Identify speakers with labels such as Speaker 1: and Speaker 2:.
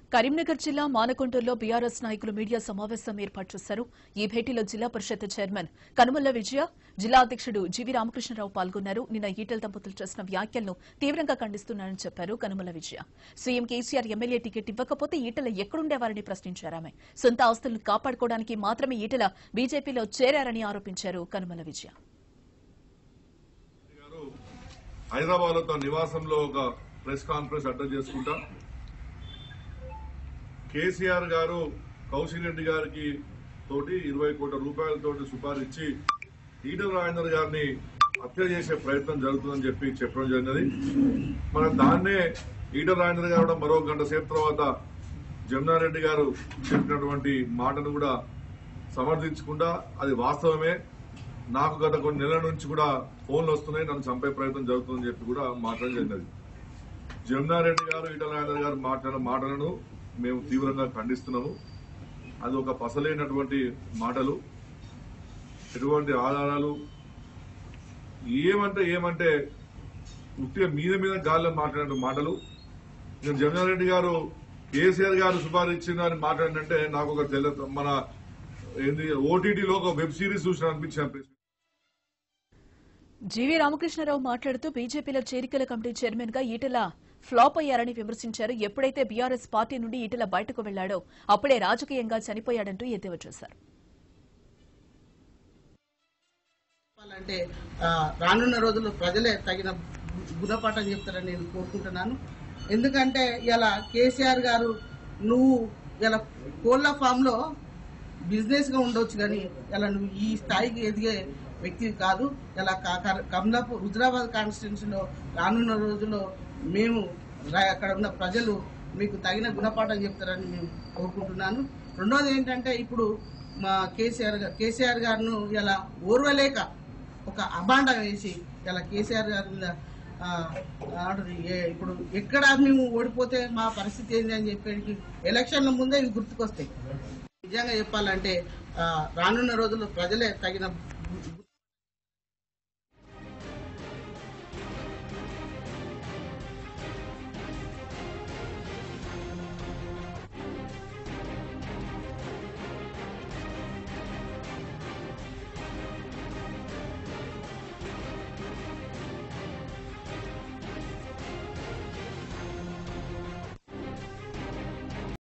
Speaker 1: కరీంనగర్ జిల్లా మానకొండూరులో బీఆర్ఎస్ నాయకులు మీడియా సమావేశం ఏర్పాటు చేశారు ఈ భేటీలో జిల్లా పరిషత్ చైర్మన్ కనుమల్ల విజయ జిల్లా అధ్యక్షుడు జీవీ రామకృష్ణరావు పాల్గొన్నారు నిన్న ఈటెల దంపతులు చేసిన వ్యాఖ్యలను తీవ్రంగా ఖండిస్తున్నారని చెప్పారు కనుమల విజయ సీఎం కేసీఆర్ ఎమ్మెల్యే టికెట్ ఇవ్వకపోతే ఈటెల ఎక్కడుండేవారని ప్రశ్నించారు ఆమె సొంత ఆస్తులను కాపాడుకోవడానికి మాత్రమే ఈటెల బీజేపీలో చేరారని ఆరోపించారు కనుమల విజయ
Speaker 2: గారు హైదరాబాద్ లో తన నివాసంలో ఒక ప్రెస్ కాన్ఫరెన్స్ అటెండ్ చేసుకుంటా కేసీఆర్ గారు కౌశిక్ రెడ్డి గారికి తోటి ఇరవై కోట్ల రూపాయలతోటి సుపారిచ్చి ఈటల రాజేందర్ గారిని హత్య చేసే ప్రయత్నం జరుగుతుందని చెప్పి చెప్పడం జరిగినది మన దాన్నే ఈటల రాజేందర్ గారు కూడా మరో గంట సేపు తర్వాత జమునారెడ్డి గారు చెప్పినటువంటి మాటను కూడా సమర్థించకుండా అది వాస్తవమే నాకు గత కొన్ని నెలల నుంచి కూడా ఫోన్లు వస్తున్నాయి నన్ను చంపే ప్రయత్నం జరుగుతుందని చెప్పి కూడా మాట్లాడడం జరిగినది జమునారెడ్డి గారు ఈటల రాజేందర్ గారు మాట్లాడిన మాటలను మేము తీవ్రంగా ఖండిస్తున్నాము అది ఒక పసలేనటువంటి మాటలు ఎటువంటి ఆధారాలు ఏమంటే ఏమంటే ఉట్టిగా మీద మీద గాల్లో మాట్లాడిన మాటలు నేను జగన్రెడ్డి గారు కేసీఆర్ గారు సుపారు ఇచ్చిందని మాట్లాడినంటే నాకు ఒక తెల్ల మన ఏంది ఓటీటీలో ఒక వెబ్ సిరీస్ చూసిన అనిపించింది
Speaker 1: జీవీ రామకృష్ణారావు మాట్లాడుతూ బీజేపీలో చేరికల కమిటీ చైర్మన్ గా ఈటెల ఫ్లాప్ అయ్యారని విమర్శించారు ఎప్పుడైతే బీఆర్ఎస్ పార్టీ నుండి ఈటెల బయటకు వెళ్లాడో అప్పుడే రాజకీయంగా చనిపోయాడంటూ ఎద్దేవా చేశారు
Speaker 3: చెప్పాలంటే ఆ, రానున్న రోజుల్లో ప్రజలే తగిన గుణపాఠం చెప్తారని నేను కోరుకుంటున్నాను ఎందుకంటే ఇలా కేసీఆర్ గారు నువ్వు ఇలా కోళ్ల ఫామ్ లో బిజినెస్ గా ఉండొచ్చు కానీ ఇలా నువ్వు ఈ స్థాయికి ఎదిగే వ్యక్తి కాదు ఇలా కమలాపూర్ హుజరాబాద్ కాన్స్టిట్యున్సీలో రానున్న రోజుల్లో మేము రా- అక్కడ ఉన్న ప్రజలు మీకు తగిన గుణపాఠం చెప్తారని మేము కోరుకుంటున్నాను రెండోది ఏంటంటే ఇప్పుడు మా కేసీఆర్ గా- కేసీఆర్ గారిను ఇలా ఓర్వలేక ఒక అభాండం వేసి ఇలా కేసీఆర్ గారి మీద ఆ, ఆర్డర్ ఏ- ఇప్పుడు ఎక్కడ మేము ఓడిపోతే మా పరిస్థితి ఏంది అని చెప్పేసి ఎలక్షన్ల ముందే ఇవి గుర్తుకొస్తాయి నిజంగా చెప్పాలంటే ఆ, రానున్న రోజుల్లో ప్రజలే తగిన